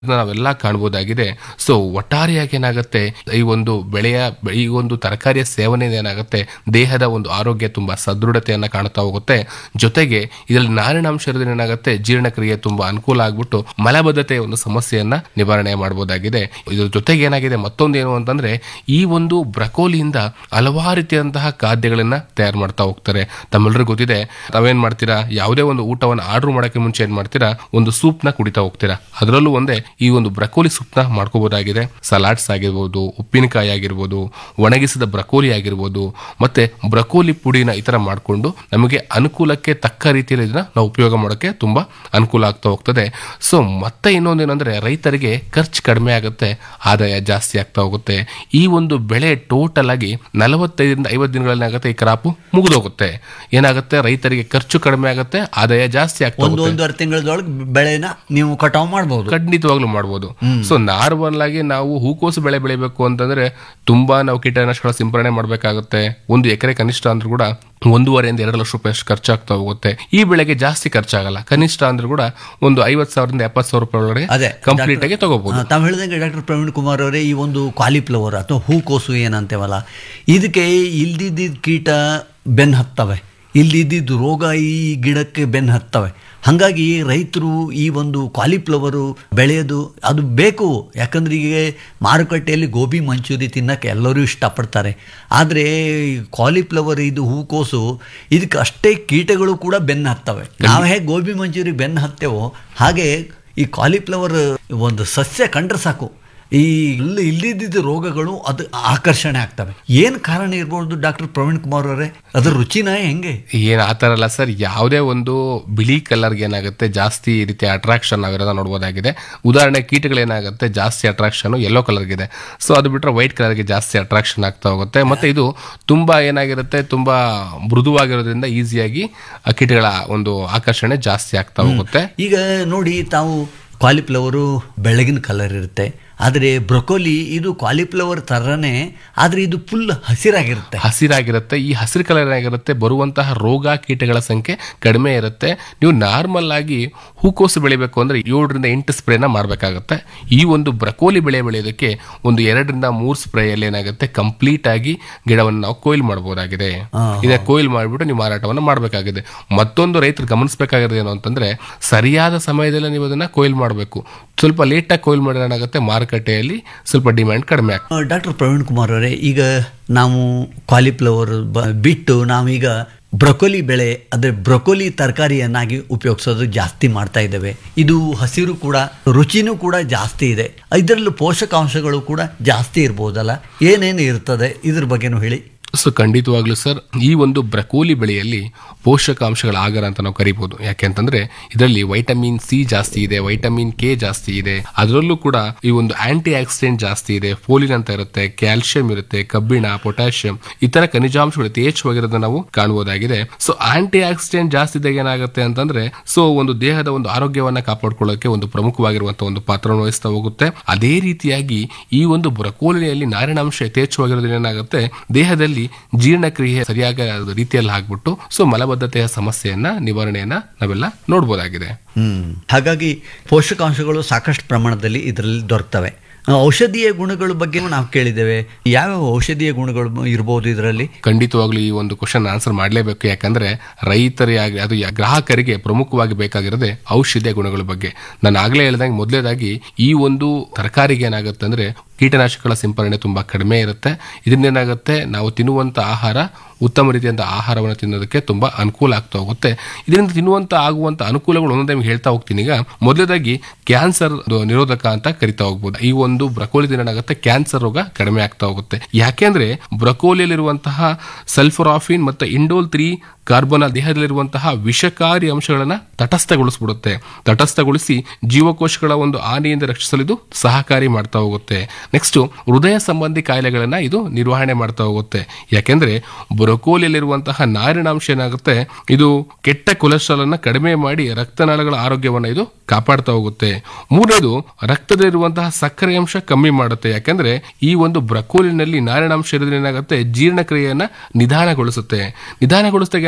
ನಾವೆಲ್ಲ ಕಾಣಬಹುದಾಗಿದೆ ಸೊ ಒಟ್ಟಾರೆಯಾಗಿ ಏನಾಗುತ್ತೆ ಈ ಒಂದು ಬೆಳೆಯ ಈ ಒಂದು ತರಕಾರಿಯ ಸೇವನೆ ಏನಾಗುತ್ತೆ ದೇಹದ ಒಂದು ಆರೋಗ್ಯ ತುಂಬಾ ಸದೃಢತೆಯನ್ನ ಕಾಣ್ತಾ ಹೋಗುತ್ತೆ ಜೊತೆಗೆ ಇದರಲ್ಲಿ ನಾರಿನಾಂಶ ಇರೋದ್ರಿಂದ ಏನಾಗುತ್ತೆ ಜೀರ್ಣಕ್ರಿಯೆ ತುಂಬಾ ಅನುಕೂಲ ಆಗ್ಬಿಟ್ಟು ಮಲಬದ್ಧತೆಯ ಒಂದು ಸಮಸ್ಯೆಯನ್ನ ನಿವಾರಣೆ ಮಾಡಬಹುದಾಗಿದೆ ಇದ್ರ ಜೊತೆಗೆ ಏನಾಗಿದೆ ಮತ್ತೊಂದು ಏನು ಅಂತಂದ್ರೆ ಈ ಒಂದು ಬ್ರಕೋಲಿಯಿಂದ ಹಲವಾರು ರೀತಿಯಾದಂತಹ ಖಾದ್ಯಗಳನ್ನ ತಯಾರು ಮಾಡ್ತಾ ಹೋಗ್ತಾರೆ ತಮ್ಮೆಲ್ಲರಿಗೂ ಗೊತ್ತಿದೆ ತಾವೇನ್ ಮಾಡ್ತೀರಾ ಯಾವುದೇ ಒಂದು ಊಟವನ್ನು ಆರ್ಡರ್ ಮಾಡಕ್ಕೆ ಮುಂಚೆ ಏನ್ ಮಾಡ್ತೀರಾ ಒಂದು ಸೂಪ್ ನ ಕುಡಿತಾ ಹೋಗ್ತೀರಾ ಅದರಲ್ಲೂ ಒಂದೇ ಈ ಒಂದು ಬ್ರಕೋಲಿ ಸೂಪ್ ನ ಮಾಡ್ಕೋಬಹುದಾಗಿದೆ ಸಲಾಡ್ಸ್ ಆಗಿರ್ಬೋದು ಉಪ್ಪಿನಕಾಯಿ ಆಗಿರ್ಬೋದು ಒಣಗಿಸಿದ ಬ್ರಕೋಲಿ ಆಗಿರ್ಬೋದು ಮತ್ತೆ ಬ್ರಕೋಲಿ ಪುಡಿನ ಈ ತರ ಮಾಡಿಕೊಂಡು ನಮಗೆ ಅನುಕೂಲಕ್ಕೆ ತಕ್ಕ ರೀತಿಯಲ್ಲಿ ಇದನ್ನ ನಾವು ಉಪಯೋಗ ಮಾಡೋಕೆ ತುಂಬಾ ಅನುಕೂಲ ಆಗ್ತಾ ಹೋಗ್ತದೆ ಸೊ ಮತ್ತೆ ಇನ್ನೊಂದೇನಂದ್ರೆ ರೈತರಿಗೆ ಖರ್ಚು ಕಡಿಮೆ ಆಗುತ್ತೆ ಆದಾಯ ಜಾಸ್ತಿ ಆಗ್ತಾ ಹೋಗುತ್ತೆ ಈ ಒಂದು ಬೆಳೆ ಟೋಟಲ್ ಆಗಿ ನಲವತ್ತೈದರಿಂದ ಐವತ್ತು ದಿನಗಳಲ್ಲಿ ಆಗುತ್ತೆ ಈ ಕ್ರಾಪು ಮುಗಿದೋಗುತ್ತೆ ಏನಾಗುತ್ತೆ ರೈತರಿಗೆ ಖರ್ಚು ಕಡಿಮೆ ಆಗುತ್ತೆ ಆದಾಯ ಜಾಸ್ತಿ ಆಗ್ತಾ ಒಂದು ಹೋಗುತ್ತೆ ಒಂದೂವರೆ ತಿಂಗಳದೊಳಗೆ ಬೆಳೆನ ನೀವು ಕಟಾವ್ ಮಾಡಬಹುದು ಖಂಡಿತವಾಗ್ಲೂ ಮಾಡ್ಬೋದು ಸೊ ನಾರ್ಮಲ್ ಆಗಿ ನಾವು ಹೂಕೋಸು ಬೆಳೆ ಬೆಳಿಬೇಕು ಅಂತಂದ್ರೆ ತುಂಬಾ ನಾವು ಕೀಟನಾಶಕಗಳ ಸಿಂಪರಣೆ ಮಾಡಬೇಕಾಗುತ್ತೆ ಒಂದು ಎಕರೆ ಕನಿಷ್ಠ ಅಂದ್ರೂ ಕೂಡ ಒಂದೂವರೆಯಿಂದ ಎರಡು ಲಕ್ಷ ರೂಪಾಯಿ ಅಷ್ಟು ಖರ್ಚಾಗ್ತಾ ಹೋಗುತ್ತೆ ಈ ಬೆಳೆಗೆ ಜಾಸ್ತಿ ಖರ್ಚಾಗಲ್ಲ ಕನಿಷ್ಠ ಅಂದ್ರೂ ಕೂಡ ಒಂದು ಐವತ್ ಸಾವಿರದಿಂದ ಎಪ್ಪತ್ತು ಸಾವಿರ ರೂಪಾಯಿ ಒಳಗಡೆ ಅದೇ ಕಂಪ್ಲೀಟ್ ಆಗಿ ತಗೋಬಹುದು ತಾವು ಹೇಳಿದಂಗೆ ಡಾಕ್ಟರ್ ಪ್ರವೀಣ್ ಕುಮಾರ್ ಅವರೇ ಈ ಒಂದು ಕಾಲಿಫ್ಲವರ್ ಅಥವಾ ಹೂಕೋಸು ಏನಂತೇವಲ್ಲ ಇದಕ್ಕೆ ಇಲ್ದಿದ್ದ ಕೀಟ ಬೆನ್ ಹತ್ತವೆ ಇಲ್ದಿದ್ದ ರೋಗ ಈ ಗಿಡಕ್ಕೆ ಬೆನ್ ಹತ್ತವೆ ಹಾಗಾಗಿ ರೈತರು ಈ ಒಂದು ಕಾಲಿಫ್ಲವರು ಬೆಳೆಯೋದು ಅದು ಬೇಕು ಯಾಕಂದ್ರೆ ಈಗ ಮಾರುಕಟ್ಟೆಯಲ್ಲಿ ಗೋಬಿ ಮಂಚೂರಿ ತಿನ್ನಕ್ಕೆ ಎಲ್ಲರೂ ಇಷ್ಟಪಡ್ತಾರೆ ಆದರೆ ಕಾಲಿಫ್ಲವರ್ ಇದು ಹೂಕೋಸು ಇದಕ್ಕೆ ಅಷ್ಟೇ ಕೀಟಗಳು ಕೂಡ ಬೆನ್ನು ಹತ್ತವೆ ನಾವು ಹೇಗೆ ಗೋಬಿ ಮಂಚೂರಿ ಬೆನ್ನು ಹತ್ತೇವೋ ಹಾಗೆ ಈ ಕಾಲಿಫ್ಲವರ್ ಒಂದು ಸಸ್ಯ ಕಂಡ್ರೆ ಸಾಕು ಈ ಇಲ್ಲಿ ಇಲ್ಲಿದ್ದ ರೋಗಗಳು ಅದು ಆಕರ್ಷಣೆ ಆಗ್ತವೆ ಏನು ಕಾರಣ ಇರ್ಬೋದು ಡಾಕ್ಟರ್ ಪ್ರವೀಣ್ ಕುಮಾರ್ ಅವರೇ ಅದ್ರ ರುಚಿನ ಹೆಂಗೆ ಏನ್ ಆತರ ಅಲ್ಲ ಸರ್ ಯಾವುದೇ ಒಂದು ಬಿಳಿ ಕಲರ್ಗೆ ಏನಾಗುತ್ತೆ ಜಾಸ್ತಿ ಈ ರೀತಿ ಅಟ್ರಾಕ್ಷನ್ ಆಗಿರೋದ ನೋಡ್ಬೋದಾಗಿದೆ ಉದಾಹರಣೆ ಕೀಟಗಳೇನಾಗುತ್ತೆ ಜಾಸ್ತಿ ಅಟ್ರಾಕ್ಷನ್ ಯೆಲ್ಲೋ ಕಲರ್ಗಿದೆ ಸೊ ಅದು ಬಿಟ್ರೆ ವೈಟ್ ಕಲರ್ಗೆ ಜಾಸ್ತಿ ಅಟ್ರಾಕ್ಷನ್ ಆಗ್ತಾ ಹೋಗುತ್ತೆ ಮತ್ತೆ ಇದು ತುಂಬಾ ಏನಾಗಿರುತ್ತೆ ತುಂಬಾ ಮೃದುವಾಗಿರೋದ್ರಿಂದ ಈಸಿಯಾಗಿ ಆ ಕೀಟಗಳ ಒಂದು ಆಕರ್ಷಣೆ ಜಾಸ್ತಿ ಆಗ್ತಾ ಹೋಗುತ್ತೆ ಈಗ ನೋಡಿ ತಾವು ಕಾಲಿಫ್ಲವರು ಬೆಳಗಿನ ಕಲರ್ ಇರುತ್ತೆ ಆದರೆ ಬ್ರೊಕೋಲಿ ಇದು ಕಾಲಿಫ್ಲವರ್ ಥರನೇ ಆದರೆ ಇದು ಫುಲ್ ಹಸಿರಾಗಿರುತ್ತೆ ಹಸಿರಾಗಿರುತ್ತೆ ಈ ಹಸಿರು ಕಲರ್ ಆಗಿರುತ್ತೆ ಬರುವಂತಹ ರೋಗ ಕೀಟಗಳ ಸಂಖ್ಯೆ ಕಡಿಮೆ ಇರುತ್ತೆ ನೀವು ನಾರ್ಮಲ್ ಆಗಿ ಹೂಕೋಸು ಬೆಳಿಬೇಕು ಅಂದ್ರೆ ಏಳರಿಂದ ಎಂಟು ಸ್ಪ್ರೇನ ಮಾಡಬೇಕಾಗುತ್ತೆ ಈ ಒಂದು ಬ್ರಕೋಲಿ ಬೆಳೆ ಬೆಳೆಯೋದಕ್ಕೆ ಒಂದು ಎರಡರಿಂದ ಮೂರು ಸ್ಪ್ರೇಯಲ್ಲಿ ಏನಾಗುತ್ತೆ ಕಂಪ್ಲೀಟ್ ಆಗಿ ಗಿಡವನ್ನು ನಾವು ಕೊಯ್ಲು ಮಾಡಬಹುದಾಗಿದೆ ಇದನ್ನ ಕೊಯ್ಲು ಮಾಡಿಬಿಟ್ಟು ನೀವು ಮಾರಾಟವನ್ನು ಮಾಡಬೇಕಾಗಿದೆ ಮತ್ತೊಂದು ರೈತರು ಗಮನಿಸಬೇಕಾಗಿರೋದು ಏನು ಅಂತಂದ್ರೆ ಸರಿಯಾದ ಸಮಯದಲ್ಲಿ ನೀವು ಅದನ್ನ ಕೊಯ್ಲು ಮಾಡಬೇಕು ಸ್ವಲ್ಪ ಲೇಟಾಗಿ ಕೊಯ್ಲು ಮಾಡಿದ್ರೆ ಏನಾಗುತ್ತೆ ಮಾರುಕಟ್ಟೆಯಲ್ಲಿ ಸ್ವಲ್ಪ ಡಿಮ್ಯಾಂಡ್ ಕಡಿಮೆ ಆಗ್ತದೆ ಡಾಕ್ಟರ್ ಪ್ರವೀಣ್ ಕುಮಾರ್ ಅವರೇ ಈಗ ನಾವು ಕಾಲಿಫ್ಲವರ್ ಬ ಬಿಟ್ಟು ನಾವೀಗ ಬ್ರೊಕೊಲಿ ಬೆಳೆ ಅಂದರೆ ಬ್ರೊಕೊಲಿ ತರಕಾರಿಯನ್ನಾಗಿ ಉಪಯೋಗಿಸೋದು ಜಾಸ್ತಿ ಮಾಡ್ತಾ ಇದ್ದೇವೆ ಇದು ಹಸಿರು ಕೂಡ ರುಚಿನೂ ಕೂಡ ಜಾಸ್ತಿ ಇದೆ ಇದರಲ್ಲೂ ಪೋಷಕಾಂಶಗಳು ಕೂಡ ಜಾಸ್ತಿ ಇರ್ಬೋದಲ್ಲ ಏನೇನು ಇರ್ತದೆ ಇದ್ರ ಬಗ್ಗೆನೂ ಹೇಳಿ ಸೊ ಖಂಡಿತವಾಗ್ಲೂ ಸರ್ ಈ ಒಂದು ಬ್ರಕೋಲಿ ಬೆಳೆಯಲ್ಲಿ ಪೋಷಕಾಂಶಗಳ ಆಗರ ಅಂತ ನಾವು ಕರಿಬಹುದು ಯಾಕೆಂತಂದ್ರೆ ಇದರಲ್ಲಿ ವೈಟಮಿನ್ ಸಿ ಜಾಸ್ತಿ ಇದೆ ವೈಟಮಿನ್ ಕೆ ಜಾಸ್ತಿ ಇದೆ ಅದರಲ್ಲೂ ಕೂಡ ಈ ಒಂದು ಆಂಟಿ ಆಕ್ಸಿಡೆಂಟ್ ಜಾಸ್ತಿ ಇದೆ ಫೋಲಿನ್ ಅಂತ ಇರುತ್ತೆ ಕ್ಯಾಲ್ಸಿಯಂ ಇರುತ್ತೆ ಕಬ್ಬಿಣ ಪೊಟ್ಯಾಷಿಯಂ ಇತರ ಖನಿಜಾಂಶಗಳು ಯಥೇಚ್ಛವಾಗಿರೋದನ್ನ ನಾವು ಕಾಣಬಹುದಾಗಿದೆ ಸೊ ಆಂಟಿ ಆಕ್ಸಿಡೆಂಟ್ ಜಾಸ್ತಿ ಇದ್ದಾಗ ಏನಾಗುತ್ತೆ ಅಂತಂದ್ರೆ ಸೊ ಒಂದು ದೇಹದ ಒಂದು ಆರೋಗ್ಯವನ್ನ ಕಾಪಾಡ್ಕೊಳ್ಳೋಕೆ ಒಂದು ಪ್ರಮುಖವಾಗಿರುವಂತಹ ಒಂದು ಪಾತ್ರವನ್ನು ವಹಿಸ್ತಾ ಹೋಗುತ್ತೆ ಅದೇ ರೀತಿಯಾಗಿ ಈ ಒಂದು ಬ್ರಕೋಲಿಯಲ್ಲಿ ನಾರಿನಾಂಶ ಯಥೇಚ್ಛವಾಗಿರೋದ್ರಿಂದ ಏನಾಗುತ್ತೆ ದೇಹದಲ್ಲಿ ಜೀರ್ಣಕ್ರಿಯೆ ಸರಿಯಾದ ರೀತಿಯಲ್ಲಿ ಆಗ್ಬಿಟ್ಟು ಸೊ ಮಲಬದ್ಧತೆಯ ಸಮಸ್ಯೆಯನ್ನ ನಿವಾರಣೆಯನ್ನ ನಾವೆಲ್ಲ ನೋಡಬಹುದಾಗಿದೆ ಹ್ಮ್ ಹಾಗಾಗಿ ಪೋಷಕಾಂಶಗಳು ಸಾಕಷ್ಟು ಪ್ರಮಾಣದಲ್ಲಿ ಇದರಲ್ಲಿ ದೊರಕ್ತವೆ ಆ, ಔಷಧೀಯ ಗುಣಗಳ ಬಗ್ಗೆ ನಾವು ಕೇಳಿದ್ದೇವೆ ಯಾವ್ಯಾವ ಔಷಧೀಯ ಗುಣಗಳು ಇರ್ಬೋದು ಇದರಲ್ಲಿ ಖಂಡಿತವಾಗ್ಲೂ ಈ ಒಂದು ಕ್ವಶನ್ ಆನ್ಸರ್ ಮಾಡಲೇಬೇಕು ಯಾಕಂದ್ರೆ ರೈತರಿಗೆ ಅದು ಯಾ- ಗ್ರಾಹಕರಿಗೆ ಪ್ರಮುಖವಾಗಿ ಬೇಕಾಗಿರೋದೆ ಔಷಧಿಯ ಗುಣಗಳ ಬಗ್ಗೆ ನಾನು ಆಗ್ಲೇ ಹೇಳ್ದಂಗೆ ಮೊದಲೇದಾಗಿ ಈ ಒಂದು ತರಕಾರಿಗೆ ಏನಾಗುತ್ತೆ ಅಂದ್ರೆ ಕೀಟನಾಶಕಗಳ ಸಿಂಪರಣೆ ತುಂಬಾ ಕಡಿಮೆ ಇರುತ್ತೆ ಇದರಿಂದ ಏನಾಗುತ್ತೆ ನಾವು ತಿನ್ನುವಂತ ಆಹಾರ ಉತ್ತಮ ರೀತಿಯಂತ ಆಹಾರವನ್ನು ತಿನ್ನೋದಕ್ಕೆ ತುಂಬಾ ಅನುಕೂಲ ಆಗ್ತಾ ಹೋಗುತ್ತೆ ಇದರಿಂದ ತಿನ್ನುವಂತ ಆಗುವಂತ ಅನುಕೂಲಗಳು ಒಂದೊಂದೇ ನಿಮ್ಗೆ ಹೇಳ್ತಾ ಹೋಗ್ತೀನಿ ಈಗ ಮೊದಲೇದಾಗಿ ಕ್ಯಾನ್ಸರ್ ನಿರೋಧಕ ಅಂತ ಕರಿತಾ ಹೋಗ್ಬೋದು ಈ ಒಂದು ಬ್ರಕೋಲಿದಿಂದ ಏನಾಗುತ್ತೆ ಕ್ಯಾನ್ಸರ್ ರೋಗ ಕಡಿಮೆ ಆಗ್ತಾ ಹೋಗುತ್ತೆ ಯಾಕೆಂದ್ರೆ ಬ್ರಕೋಲಿಯಲ್ಲಿರುವಂತಹ ಸಲ್ಫರಾಫಿನ್ ಮತ್ತು ಇಂಡೋಲ್ ತ್ರೀ ಕಾರ್ಬನ್ ದೇಹದಲ್ಲಿರುವಂತಹ ವಿಷಕಾರಿ ಅಂಶಗಳನ್ನ ತಟಸ್ಥಗೊಳಿಸ್ಬಿಡುತ್ತೆ ತಟಸ್ಥಗೊಳಿಸಿ ಜೀವಕೋಶಗಳ ಒಂದು ಹಾನಿಯಿಂದ ರಕ್ಷಿಸಲು ಇದು ಸಹಕಾರಿ ಮಾಡ್ತಾ ಹೋಗುತ್ತೆ ನೆಕ್ಸ್ಟ್ ಹೃದಯ ಸಂಬಂಧಿ ಕಾಯಿಲೆಗಳನ್ನ ಇದು ನಿರ್ವಹಣೆ ಮಾಡ್ತಾ ಹೋಗುತ್ತೆ ಯಾಕೆಂದ್ರೆ ಬ್ರೊಕೋಲಿಯಲ್ಲಿರುವಂತಹ ನಾರಿನಾಂಶ ಏನಾಗುತ್ತೆ ಇದು ಕೆಟ್ಟ ಕೊಲೆಸ್ಟ್ರಾಲ್ ಅನ್ನ ಕಡಿಮೆ ಮಾಡಿ ರಕ್ತನಾಳಗಳ ಆರೋಗ್ಯವನ್ನ ಇದು ಕಾಪಾಡ್ತಾ ಹೋಗುತ್ತೆ ಮೂರನೇದು ರಕ್ತದಲ್ಲಿರುವಂತಹ ಸಕ್ಕರೆ ಅಂಶ ಕಮ್ಮಿ ಮಾಡುತ್ತೆ ಯಾಕಂದ್ರೆ ಈ ಒಂದು ಬ್ರಕೋಲಿನಲ್ಲಿ ನಾರಿನಾಂಶ ಇರೋದ್ರಿಂದ ಏನಾಗುತ್ತೆ ಜೀರ್ಣಕ್ರಿಯೆಯನ್ನ ನಿಧಾನಗೊಳಿಸುತ್ತೆ ನಿಧಾನಗೊಳಿಸಿದಾಗ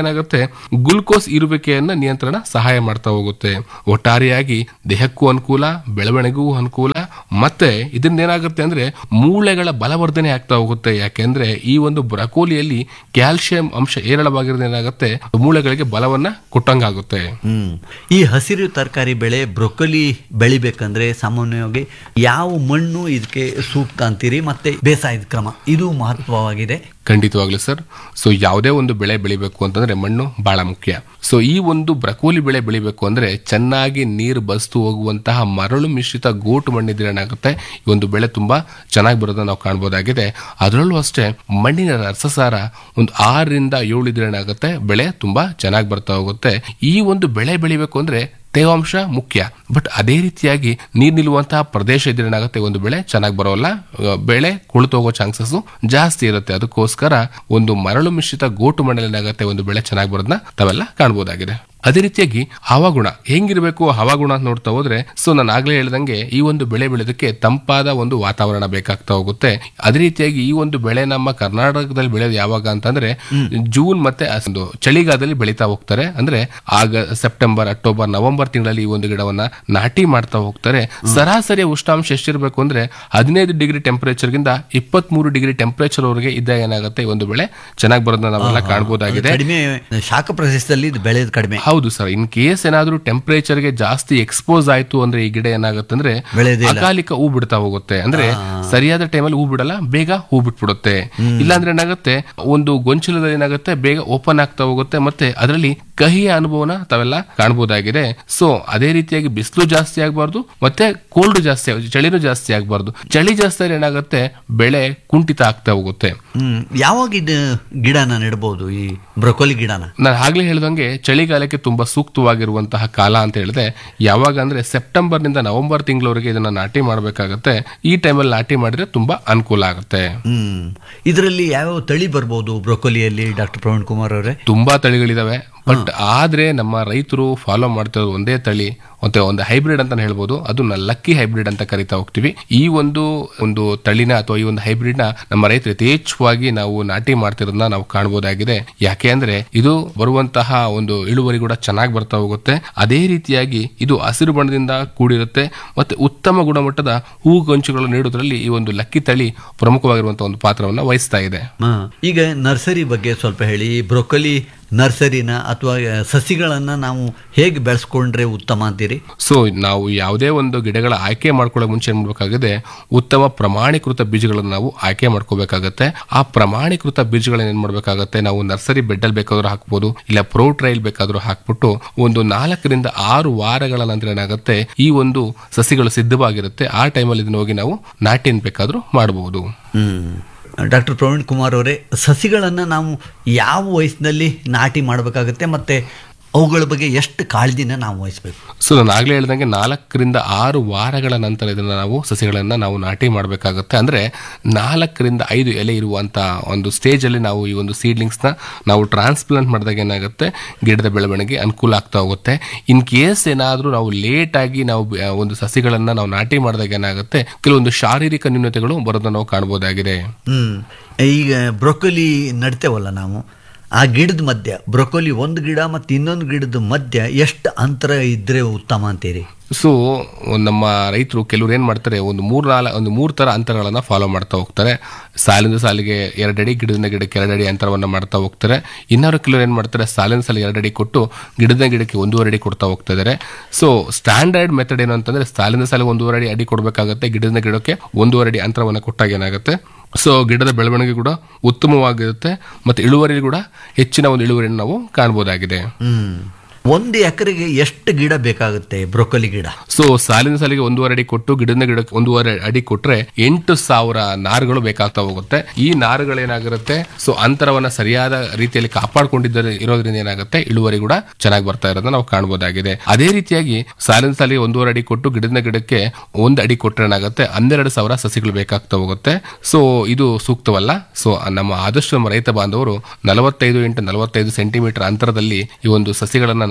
ಏನಾಗುತ್ತೆ ಗ್ಲುಕೋಸ್ ಇರುವಿಕೆಯನ್ನ ನಿಯಂತ್ರಣ ಸಹಾಯ ಮಾಡ್ತಾ ಹೋಗುತ್ತೆ ಒಟ್ಟಾರೆಯಾಗಿ ದೇಹಕ್ಕೂ ಅನುಕೂಲ ಬೆಳವಣಿಗೆಗೂ ಅನುಕೂಲ ಮತ್ತೆ ಇದರಿಂದ ಏನಾಗುತ್ತೆ ಅಂದ್ರೆ ಮೂಳೆಗಳ ಬಲವರ್ಧನೆ ಆಗ್ತಾ ಹೋಗುತ್ತೆ ಯಾಕೆಂದ್ರೆ ಈ ಒಂದು ಬ್ರಕೋಲಿಯಲ್ಲಿ ಕ್ಯಾಲ್ಸಿಯಂ ಅಂಶ ಏರಳವಾಗಿರೋದು ಏನಾಗುತ್ತೆ ಮೂಳೆಗಳಿಗೆ ಬಲವನ್ನ ಕೊಟ್ಟಂಗಾಗುತ್ತೆ ಹ್ಮ್ ಈ ಹಸಿರು ತರಕಾರಿ ಬೆಳೆ ಬ್ರೊಕೊಲಿ ಬೆಳಿಬೇಕಂದ್ರೆ ಸಾಮಾನ್ಯವಾಗಿ ಯಾವ ಮಣ್ಣು ಇದಕ್ಕೆ ಸೂಕ್ತ ಅಂತೀರಿ ಮತ್ತೆ ಬೇಸಾಯದ ಕ್ರಮ ಇದು ಮಹತ್ವವಾಗಿದೆ ಖಂಡಿತವಾಗ್ಲೂ ಸರ್ ಸೊ ಯಾವುದೇ ಒಂದು ಬೆಳೆ ಬೆಳಿಬೇಕು ಅಂತಂದ್ರೆ ಮಣ್ಣು ಬಹಳ ಮುಖ್ಯ ಸೊ ಈ ಒಂದು ಬ್ರಕೋಲಿ ಬೆಳೆ ಬೆಳಿಬೇಕು ಅಂದ್ರೆ ಚೆನ್ನಾಗಿ ನೀರು ಬಸ್ತು ಹೋಗುವಂತಹ ಮರಳು ಮಿಶ್ರಿತ ಗೋಟು ಮಣ್ಣಿದ್ರೆ ಏನಾಗುತ್ತೆ ಈ ಒಂದು ಬೆಳೆ ತುಂಬಾ ಚೆನ್ನಾಗಿ ಬರೋದನ್ನ ನಾವು ಕಾಣ್ಬೋದಾಗಿದೆ ಅದರಲ್ಲೂ ಅಷ್ಟೇ ಮಣ್ಣಿನ ರಸಸಾರ ಒಂದು ಆರರಿಂದ ಏಳು ಇದ್ರೆ ಏನಾಗುತ್ತೆ ಬೆಳೆ ತುಂಬಾ ಚೆನ್ನಾಗಿ ಬರ್ತಾ ಹೋಗುತ್ತೆ ಈ ಒಂದು ಬೆಳೆ ಬೆಳಿಬೇಕು ಅಂದ್ರೆ ತೇವಾಂಶ ಮುಖ್ಯ ಬಟ್ ಅದೇ ರೀತಿಯಾಗಿ ನೀರು ನಿಲ್ಲುವಂತಹ ಪ್ರದೇಶ ಇದ್ರೆ ಏನಾಗುತ್ತೆ ಒಂದು ಬೆಳೆ ಚೆನ್ನಾಗಿ ಬರೋಲ್ಲ ಅಹ್, ಬೆಳೆ ಕೊಳ್ತು ಹೋಗೋ ಚಾನ್ಸಸ್ ಜಾಸ್ತಿ ಇರುತ್ತೆ ಅದಕ್ಕೋಸ್ಕರ ಒಂದು ಮರಳು ಮಿಶ್ರಿತ ಗೋಟು ಮಣ್ಣಲ್ಲಿ ಏನಾಗುತ್ತೆ ಒಂದು ಬೆಳೆ ಚೆನ್ನಾಗಿ ಬರೋದನ್ನ ತಾವೆಲ್ಲ ಕಾಣಬಹುದಾಗಿದೆ ಅದೇ ರೀತಿಯಾಗಿ ಹವಾಗುಣ ಹೆಂಗಿರ್ಬೇಕು ಹವಾಗುಣ ಅಂತ ನೋಡ್ತಾ ಹೋದ್ರೆ ಸೊ ನಾನು ಆಗ್ಲೇ ಹೇಳ್ದಂಗೆ ಈ ಒಂದು ಬೆಳೆ ಬೆಳೆದಕ್ಕೆ ತಂಪಾದ ಒಂದು ವಾತಾವರಣ ಬೇಕಾಗ್ತಾ ಹೋಗುತ್ತೆ ಅದೇ ರೀತಿಯಾಗಿ ಈ ಒಂದು ಬೆಳೆ ನಮ್ಮ ಕರ್ನಾಟಕದಲ್ಲಿ ಬೆಳೆಯೋದು ಯಾವಾಗ ಅಂತಂದ್ರೆ ಜೂನ್ ಮತ್ತೆ ಆ ಒಂದು ಚಳಿಗಾಲದಲ್ಲಿ ಬೆಳೀತಾ ಹೋಗ್ತಾರೆ ಅಂದ್ರೆ ಆಗ ಸೆಪ್ಟೆಂಬರ್ ಅಕ್ಟೋಬರ್ ನವೆಂಬರ್ ತಿಂಗಳಲ್ಲಿ ಈ ಒಂದು ಗಿಡವನ್ನ ನಾಟಿ ಮಾಡ್ತಾ ಹೋಗ್ತಾರೆ ಸರಾಸರಿ ಉಷ್ಣಾಂಶ ಎಷ್ಟಿರಬೇಕು ಅಂದ್ರೆ ಹದಿನೈದು ಡಿಗ್ರಿ ಟೆಂಪರೇಚರ್ ಗಿಂತ ಇಪ್ಪತ್ತ್ ಮೂರು ಡಿಗ್ರಿ ಟೆಂಪರೇಚರ್ ವರೆಗೆ ಇದ್ದಾಗ ಏನಾಗುತ್ತೆ ಈ ಒಂದು ಬೆಳೆ ಚೆನ್ನಾಗಿ ಬರೋದನ್ನ ನಾವೆಲ್ಲ ಕಾಣಬಹುದಾಗಿದೆ ಕಡಿಮೆ ಶಾಖ ಪ್ರದೇಶದಲ್ಲಿ ಇದು ಬೆಳೆಯೋದು ಕಡಿಮೆ ಹೌದು ಸರ್ ಇನ್ ಕೇಸ್ ಏನಾದ್ರೂ ಟೆಂಪರೇಚರ್ ಗೆ ಜಾಸ್ತಿ ಎಕ್ಸ್ಪೋಸ್ ಆಯ್ತು ಅಂದ್ರೆ ಈ ಗಿಡ ಏನಾಗುತ್ತೆ ಅಂದ್ರೆ ಬೆಳೆಯೋದೇ ಇಲ್ಲ. ಅಕಾಲಿಕ ಹೂ ಬಿಡ್ತಾ ಹೋಗುತ್ತೆ ಅಂದ್ರೆ ಸರಿಯಾದ ಟೈಮಲ್ಲಿ ಹೂ ಬಿಡಲ್ಲ ಬೇಗ ಹೂ ಬಿಟ್ಬಿಡುತ್ತೆ ಇಲ್ಲಾಂದ್ರೆ ಏನಾಗುತ್ತೆ ಒಂದು ಗೊಂಚಲದಲ್ಲಿ ಏನಾಗುತ್ತೆ ಬೇಗ ಓಪನ್ ಆಗ್ತಾ ಹೋಗುತ್ತೆ ಮತ್ತೆ ಅದರಲ್ಲಿ ಕಹಿಯ ಅನುಭವನ ತಾವೆಲ್ಲ ಕಾಣಬಹುದಾಗಿದೆ ಸೊ ಅದೇ ರೀತಿಯಾಗಿ ಬಿಸಿಲು ಜಾಸ್ತಿ ಆಗಬಾರ್ದು ಮತ್ತೆ ಕೋಲ್ಡ್ ಜಾಸ್ತಿ ಆಗ್- ಚಳಿನೂ ಜಾಸ್ತಿ ಆಗಬಾರ್ದು ಚಳಿ ಜಾಸ್ತಿ ಆದ್ರೆ ಏನಾಗುತ್ತೆ ಬೆಳೆ ಕುಂಠಿತ ಆಗ್ತಾ ಹೋಗುತ್ತೆ ಹ್ಮ್ ಯಾವಾಗ ಇದು ಗಿಡನ ನೆಡ್ಬೋದು ಈ ಬ್ರೊಕೊಲಿ ಗಿಡನ ನಾನು ಆಗ್ಲೇ ಹೇಳ್ದಂಗೆ ಚಳಿಗಾಲಕ್ಕೆ ತುಂಬಾ ಸೂಕ್ತವಾಗಿರುವಂತಹ ಕಾಲ ಅಂತ ಹೇಳಿದೆ ಯಾವಾಗ ಅಂದ್ರೆ ಸೆಪ್ಟೆಂಬರ್ ನಿಂದ ನವೆಂಬರ್ ತಿಂಗಳವರೆಗೆ ಇದನ್ನ ನಾಟಿ ಮಾಡಬೇಕಾಗತ್ತೆ ಈ ಟೈಮಲ್ಲಿ ನಾಟಿ ಮಾಡಿದ್ರೆ ತುಂಬಾ ಅನುಕೂಲ ಆಗುತ್ತೆ ಹ್ಮ್ ಇದರಲ್ಲಿ ಯಾವ್ಯಾವ ತಳಿ ಬರ್ಬೋದು ಬ್ರೊಕೊಲಿಯಲ್ಲಿ ಡಾಕ್ಟರ್ ಪ್ರವೀಣ್ ಕುಮಾರ್ ಅವರೇ ತುಂಬಾ ತಳಿಗಳಿದಾವೆ ಬಟ್ ಆದ್ರೆ ನಮ್ಮ ರೈತರು ಫಾಲೋ ಮಾಡ್ತಿರೋದು ಒಂದೇ ತಳಿ ಮತ್ತೆ ಒಂದು ಹೈಬ್ರಿಡ್ ಅಂತ ಹೇಳ್ಬೋದು ಅದು ಲಕ್ಕಿ ಹೈಬ್ರಿಡ್ ಅಂತ ಕರಿತಾ ಹೋಗ್ತೀವಿ ಈ ಒಂದು ಒಂದು ತಳಿನ ಅಥವಾ ಈ ಒಂದು ಹೈಬ್ರಿಡ್ ನ ನಮ್ಮ ರೈತರು ಯಥೇಚ್ಛವಾಗಿ ನಾವು ನಾಟಿ ಮಾಡ್ತಿರೋದನ್ನ ನಾವು ಕಾಣಬಹುದಾಗಿದೆ ಯಾಕೆ ಅಂದ್ರೆ ಇದು ಬರುವಂತಹ ಒಂದು ಇಳುವರಿ ಕೂಡ ಚೆನ್ನಾಗಿ ಬರ್ತಾ ಹೋಗುತ್ತೆ ಅದೇ ರೀತಿಯಾಗಿ ಇದು ಹಸಿರು ಬಣ್ಣದಿಂದ ಕೂಡಿರುತ್ತೆ ಮತ್ತೆ ಉತ್ತಮ ಗುಣಮಟ್ಟದ ಹೂ ಗೊಂಚುಗಳು ನೀಡುವುದರಲ್ಲಿ ಈ ಒಂದು ಲಕ್ಕಿ ತಳಿ ಪ್ರಮುಖವಾಗಿರುವಂತಹ ಒಂದು ಪಾತ್ರವನ್ನ ವಹಿಸ್ತಾ ಇದೆ ಹಾ. ಈಗ ನರ್ಸರಿ ಬಗ್ಗೆ ಸ್ವಲ್ಪ ಹೇಳಿ ಬ್ರೊಕೊಲಿ ನರ್ಸರಿನ ಅಥವಾ ಸಸಿಗಳನ್ನ ನಾವು ಹೇಗೆ ಬೆಳೆಸ್ಕೊಂಡ್ರೆ ಉತ್ತಮ ಅಂತೀರಿ ಸೊ ನಾವು ಯಾವುದೇ ಒಂದು ಗಿಡಗಳ ಆಯ್ಕೆ ಮಾಡ್ಕೊಳ್ಳೋ ಮುಂಚೆ ಏನ್ ಮಾಡ್ಬೇಕಾಗಿದೆ ಉತ್ತಮ ಪ್ರಮಾಣೀಕೃತ ಬೀಜಗಳನ್ನು ನಾವು ಆಯ್ಕೆ ಮಾಡ್ಕೋಬೇಕಾಗತ್ತೆ ಆ ಪ್ರಮಾಣೀಕೃತ ಬೀಜಗಳನ್ನ ಏನ್ ಮಾಡ್ಬೇಕಾಗತ್ತೆ ನಾವು ನರ್ಸರಿ ಬೆಡ್ಡಲ್ಲಿ ಬೇಕಾದ್ರೂ ಹಾಕ್ಬೋದು ಇಲ್ಲ ಪ್ರೋ ಟ್ರೈಲ್ ಬೇಕಾದ್ರೂ ಹಾಕ್ಬಿಟ್ಟು ಒಂದು ನಾಲ್ಕರಿಂದ ಆರು ವಾರಗಳ ನಂತರ ಏನಾಗುತ್ತೆ ಈ ಒಂದು ಸಸಿಗಳು ಸಿದ್ಧವಾಗಿರುತ್ತೆ ಆ ಟೈಮಲ್ಲಿ ಇದನ್ನ ಹೋಗಿ ನಾವು ನಾಟಿ ಬೇಕಾದ್ರೂ ಮಾಡಬಹುದು ಹ್ಮ್ ಡಾಕ್ಟರ್ ಪ್ರವೀಣ್ ಕುಮಾರ್ ಅವರೇ ಸಸಿಗಳನ್ನು ನಾವು ಯಾವ ವಯಸ್ಸಿನಲ್ಲಿ ನಾಟಿ ಮಾಡಬೇಕಾಗತ್ತೆ ಮತ್ತೆ ಅವುಗಳ ಬಗ್ಗೆ ಎಷ್ಟು ಕಾಳಜಿನ ನಾವು ವಹಿಸ್ಬೇಕು ಸೊ ನಾನು ಆಗ್ಲೇ ಹೇಳ್ದಂಗೆ ನಾಲ್ಕರಿಂದ ಆರು ವಾರಗಳ ನಂತರ ಇದನ್ನ ನಾವು ಸಸಿಗಳನ್ನ ನಾವು ನಾಟಿ ಮಾಡಬೇಕಾಗುತ್ತೆ ಅಂದ್ರೆ ನಾಲ್ಕರಿಂದ ಐದು ಎಲೆ ಇರುವಂತ ಒಂದು ಸ್ಟೇಜ್ ಅಲ್ಲಿ ನಾವು ಈ ಒಂದು ಸೀಡ್ಲಿಂಗ್ಸ್ ನ ನಾವು ಟ್ರಾನ್ಸ್ಪ್ಲಾಂಟ್ ಮಾಡಿದಾಗ ಏನಾಗುತ್ತೆ ಗಿಡದ ಬೆಳವಣಿಗೆ ಅನುಕೂಲ ಆಗ್ತಾ ಹೋಗುತ್ತೆ ಇನ್ ಕೇಸ್ ಏನಾದ್ರೂ ನಾವು ಲೇಟ್ ಆಗಿ ನಾವು ಬ- ಒಂದು ಸಸಿಗಳನ್ನ ನಾವು ನಾಟಿ ಮಾಡಿದಾಗ ಏನಾಗುತ್ತೆ ಕೆಲವೊಂದು ಶಾರೀರಿಕ ನ್ಯೂನತೆಗಳು ಬರೋದನ್ನ ನಾವು ಕಾಣಬಹುದಾಗಿದೆ ಹ್ಮ್ ಈಗ ಬ್ರೊಕೊಲಿ ನಡ್ತೇವಲ್ಲ ನಾವು ಆ ಗಿಡದ ಮಧ್ಯ ಬ್ರೊಕೊಲಿ ಒಂದು ಗಿಡ ಮತ್ತು ಇನ್ನೊಂದು ಗಿಡದ ಮಧ್ಯ ಎಷ್ಟು ಅಂತರ ಇದ್ರೆ ಉತ್ತಮ ಅಂತೀರಿ ಸೊ ನಮ್ಮ ರೈತರು ಕೆಲವ್ರು ಏನ್ ಮಾಡ್ತಾರೆ ಒಂದು ಮೂರ್ ನಾಲ ಒಂದು ಮೂರ್ ತರ ಅಂತರಗಳನ್ನ ಫಾಲೋ ಮಾಡ್ತಾ ಹೋಗ್ತಾರೆ ಸಾಲಿಂದ ಸಾಲಿಗೆ ಎರಡಡಿ ಗಿಡದಿಂದ ಗಿಡಕ್ಕೆ ಎರಡಡಿ ಅಂತರವನ್ನ ಮಾಡ್ತಾ ಹೋಗ್ತಾರೆ ಇನ್ನಾರು ಕೆಲವರು ಏನ್ ಮಾಡ್ತಾರೆ ಸಾಲಿನ ಸಾಲಿಗೆ ಎರಡಡಿ ಕೊಟ್ಟು ಗಿಡದ ಗಿಡಕ್ಕೆ ಒಂದೂವರೆ ಅಡಿ ಕೊಡ್ತಾ ಹೋಗ್ತಾ ಇದಾರೆ ಸೊ ಸ್ಟ್ಯಾಂಡರ್ಡ್ ಮೆಥಡ್ ಏನು ಅಂತಂದ್ರೆ ಸಾಲಿನ ಸಾಲಿಗೆ ಒಂದೂವರೆ ಅಡಿ ಅಡಿ ಕೊಡಬೇಕಾಗತ್ತೆ ಗಿಡದಿಂದ ಗಿಡಕ್ಕೆ ಒಂದೂವರೆ ಅಡಿ ಅಂತರವನ್ನ ಕೊಟ್ಟಾಗ ಏನಾಗುತ್ತೆ ಸೊ ಗಿಡದ ಬೆಳವಣಿಗೆ ಕೂಡ ಉತ್ತಮವಾಗಿರುತ್ತೆ ಮತ್ತೆ ಇಳುವರಿ ಕೂಡ ಹೆಚ್ಚಿನ ಒಂದು ಇಳುವರಿಯನ್ನು ನಾವು ಕಾಣಬಹುದಾಗಿದೆ ಹ್ಮ್ ಒಂದು ಎಕರೆಗೆ ಎಷ್ಟು ಗಿಡ ಬೇಕಾಗುತ್ತೆ ಬ್ರೊಕೊಲಿ ಗಿಡ ಸೊ ಸಾಲಿನ ಸಾಲಿಗೆ ಒಂದೂವರೆ ಅಡಿ ಕೊಟ್ಟು ಗಿಡದ ಗಿಡಕ್ಕೆ ಒಂದೂವರೆ ಅಡಿ ಕೊಟ್ರೆ ಎಂಟು ಸಾವಿರ ನಾರುಗಳು ಬೇಕಾಗ್ತಾ ಹೋಗುತ್ತೆ ಈ ನಾರುಗಳೇನಾಗಿರುತ್ತೆ ಸೊ ಅಂತರವನ್ನ ಸರಿಯಾದ ರೀತಿಯಲ್ಲಿ ಕಾಪಾಡ್ಕೊಂಡಿದ್ದರೆ ಇರೋದ್ರಿಂದ ಏನಾಗುತ್ತೆ ಇಳುವರಿ ಕೂಡ ಚೆನ್ನಾಗಿ ಬರ್ತಾ ಇರೋದನ್ನ ನಾವು ಕಾಣಬಹುದಾಗಿದೆ ಅದೇ ರೀತಿಯಾಗಿ ಸಾಲಿನ ಸಾಲಿಗೆ ಒಂದೂವರೆ ಅಡಿ ಕೊಟ್ಟು ಗಿಡದ ಗಿಡಕ್ಕೆ ಒಂದು ಅಡಿ ಕೊಟ್ರೆ ಏನಾಗುತ್ತೆ ಹನ್ನೆರಡು ಸಾವಿರ ಸಸಿಗಳು ಬೇಕಾಗ್ತಾ ಹೋಗುತ್ತೆ ಸೊ ಇದು ಸೂಕ್ತವಲ್ಲ ಸೊ ನಮ್ಮ ಆದಷ್ಟು ನಮ್ಮ ರೈತ ಬಾಂಧವರು ನಲವತ್ತೈದು ಇಂಟು ನಲವತ್ತೈದು ಸೆಂಟಿಮೀಟರ್ ಅಂತರದಲ್ಲಿ ಈ ಒಂದು ಸಸಿಗಳನ್ನ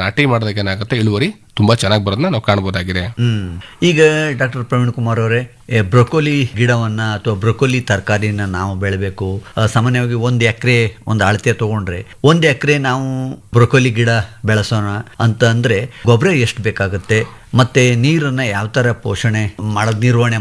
ನಾಟಿ ಮಾಡಿದಾಗ ಏನಾಗುತ್ತೆ ಇಳುವರಿ ತುಂಬಾ ಚೆನ್ನಾಗಿ ಬರೋದನ್ನ ನಾವು ಕಾಣಬಹುದಾಗಿದೆ ಹ್ಮ್ ಈಗ ಡಾಕ್ಟರ್ ಪ್ರವೀಣ್ ಕುಮಾರ್ ಅವರೇ ಎ, ಬ್ರೊಕೊಲಿ ಗಿಡವನ್ನ ಅಥವಾ ಬ್ರೊಕೊಲಿ ತರಕಾರಿನ ನಾವು ಬೆಳಬೇಕು ಆ, ಸಾಮಾನ್ಯವಾಗಿ ಒಂದು ಎಕರೆ ಒಂದು ಅಳತೆ ತಗೊಂಡ್ರೆ ಒಂದು ಎಕರೆ ನಾವು ಬ್ರೊಕೊಲಿ ಗಿಡ ಬೆಳೆಸೋಣ ಅಂತ ಅಂದ್ರೆ ಗೊಬ್ಬರ ಎಷ್ಟು ಬೇಕಾಗುತ್ತೆ ಮತ್ತೆ ನೀರನ್ನ ಯಾವ ತರ ಪೋಷಣೆ ಮಾಡೋದ್ ನಿರ್ವಹಣೆ